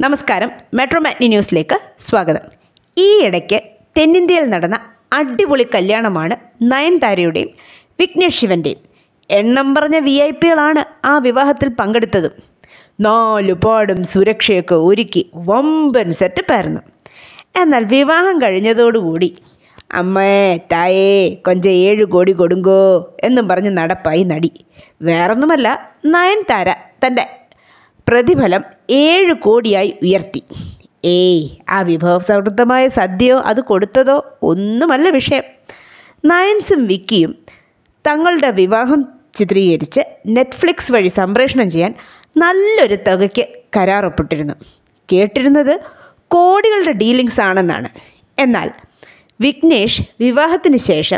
നമസ്കാരം metro matinee ന്യൂസിലേക്ക് സ്വാഗതം ഈ ഇടയ്ക്ക് തെന്നിന്ത്യയിൽ നടന്ന അടിപൊളി കല്യാണമാണ് നയൻതാരയുടെയും വിഘ്നേഷ് ശിവൻ്റെയും എണ്ണം പറഞ്ഞ വി ഐ പികളാണ് ആ വിവാഹത്തിൽ പങ്കെടുത്തത് നാലു പാടും സുരക്ഷയൊക്കെ ഒരുക്കി വമ്പൻ സെറ്റപ്പായിരുന്നു എന്നാൽ വിവാഹം കഴിഞ്ഞതോടുകൂടി അമ്മേ തായേ കൊഞ്ച ഏഴ് കോടി കൊടുങ്കോ എന്നും പറഞ്ഞ് നടപ്പായി നടി വേറൊന്നുമല്ല നയൻതാര തൻ്റെ പ്രതിഫലം ഏഴ് കോടിയായി ഉയർത്തി ഏയ് ആ വിഭവസമൃദ്ധമായ സദ്യയോ അത് കൊടുത്തതോ ഒന്നുമല്ല വിഷയം നയൻസും വിക്കിയും തങ്ങളുടെ വിവാഹം ചിത്രീകരിച്ച് നെറ്റ്ഫ്ലിക്സ് വഴി സംപ്രേഷണം ചെയ്യാൻ നല്ലൊരു തുകയ്ക്ക് കരാറൊപ്പിട്ടിരുന്നു കേട്ടിരുന്നത് കോടികളുടെ ഡീലിങ്സ് ആണെന്നാണ് എന്നാൽ വിഘ്നേഷ് വിവാഹത്തിന് ശേഷം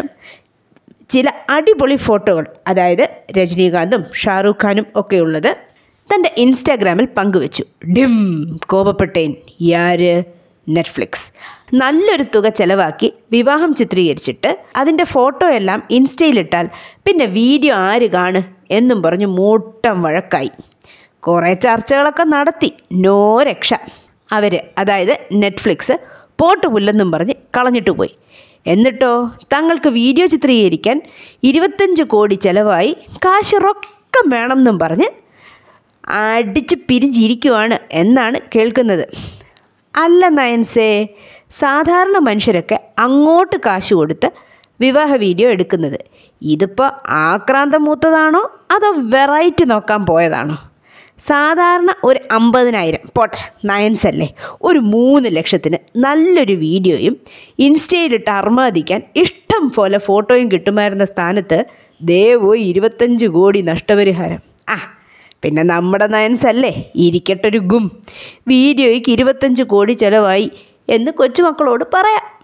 ചില അടിപൊളി ഫോട്ടോകൾ അതായത് രജനീകാന്തും ഷാറൂഖ് ഖാനും ഒക്കെയുള്ളത് തൻ്റെ ഇൻസ്റ്റാഗ്രാമിൽ പങ്കുവച്ചു ഡിം കോപപ്പെട്ടേൻ യാര് നെറ്റ്ഫ്ലിക്സ് നല്ലൊരു തുക ചെലവാക്കി വിവാഹം ചിത്രീകരിച്ചിട്ട് അതിൻ്റെ ഫോട്ടോ എല്ലാം ഇൻസ്റ്റയിലിട്ടാൽ പിന്നെ വീഡിയോ ആര് കാണ് എന്നും പറഞ്ഞ് മൂട്ടം വഴക്കായി കുറേ ചർച്ചകളൊക്കെ നടത്തി നോ രക്ഷ അവർ അതായത് നെറ്റ്ഫ്ലിക്സ് പോട്ട് പുല്ലെന്നും പറഞ്ഞ് കളഞ്ഞിട്ട് പോയി എന്നിട്ടോ തങ്ങൾക്ക് വീഡിയോ ചിത്രീകരിക്കാൻ ഇരുപത്തഞ്ച് കോടി ചിലവായി കാശ് റൊക്കം വേണമെന്നും പറഞ്ഞ് അടിച്ച് പിരിഞ്ഞിരിക്കുവാണ് എന്നാണ് കേൾക്കുന്നത് അല്ല നയൻസേ സാധാരണ മനുഷ്യരൊക്കെ അങ്ങോട്ട് കാശ് കൊടുത്ത് വിവാഹ വീഡിയോ എടുക്കുന്നത് ഇതിപ്പോൾ ആക്രാന്തം മൂത്തതാണോ അതോ വെറൈറ്റി നോക്കാൻ പോയതാണോ സാധാരണ ഒരു അമ്പതിനായിരം പോട്ടെ നയൻസ് അല്ലേ ഒരു മൂന്ന് ലക്ഷത്തിന് നല്ലൊരു വീഡിയോയും ഇൻസ്റ്റയിലിട്ട് അർമാദിക്കാൻ ഇഷ്ടം പോലെ ഫോട്ടോയും കിട്ടുമായിരുന്ന സ്ഥാനത്ത് ദേവോ ഇരുപത്തഞ്ച് കോടി നഷ്ടപരിഹാരം ആ പിന്നെ നമ്മുടെ നയൻസ് അല്ലേ ഇരിക്കട്ടൊരു ഗും വീഡിയോയ്ക്ക് ഇരുപത്തഞ്ച് കോടി ചിലവായി എന്ന് കൊച്ചുമക്കളോട് പറയാം